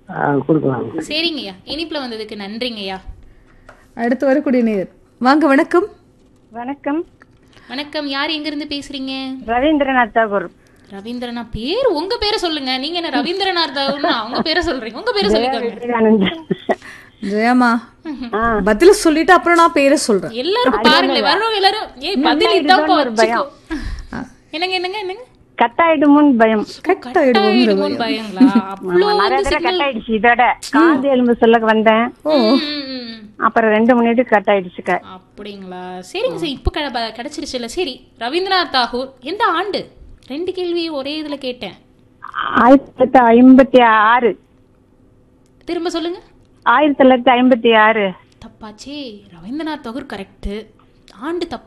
ஆ, கொடுக்கலாம் சரிங்கய்யா இனிப்புல வந்ததுக்கு நன்றிங்கய்யா அடுத்து வரக்கூடிய நேர் வாங்க வணக்கம் வணக்கம் வணக்கம் யார் எங்க இருந்து பேசுறீங்க ரவீந்திரநாத் தாகூர் ரவீந்திரநாத் பேர் உங்க பேரை சொல்லுங்க நீங்க என்ன ரவீந்திரநாத் தாகூர்னு அவங்க பேரை சொல்றீங்க உங்க பேரை சொல்லிக்கோங்க விவேகானந்த் ஜெயம்மா பதில சொல்லிட்டு அப்புறம் நான் பேரை சொல்றேன் எல்லாருக்கும் பாருங்களேன் வரவங்க எல்லாரும் ஏய் பதில் இதான் ஒரு பயம். என்னங்க என்னங்க என்னங்க கட்டாயிடுமோன்னு பயம் கட்டாயிடுமோன்னு பயங்களா அவ்வளோ நிறைய வந்து தடவை கட் ஆயிடுச்சு இதோட காது எலும்பு சொல்ல வந்தேன் ம், ம், ம். அப்புறம் ரெண்டு மினிட் கட் ஆயிடுச்சு க- அப்படிங்களா சரிங்க சார் இப்போ கட கிடைச்சிருச்சுல்ல சரி ரவீந்திரநாத் தாகூர் எந்த ஆண்டு ரெண்டு கேள்வி ஒரே இதுல கேட்டேன் ஆயிரத்தி தொள்ளாயிரத்தி ஐம்பத்தி ஆறு திரும்ப சொல்லுங்க ஆயிரத்தி தொள்ளாயிரத்தி ஐம்பத்தி ஆறு தப்பாச்சே ரவீந்திரநாத் தாகூர் கரெக்ட் ஆண்டு தப்பு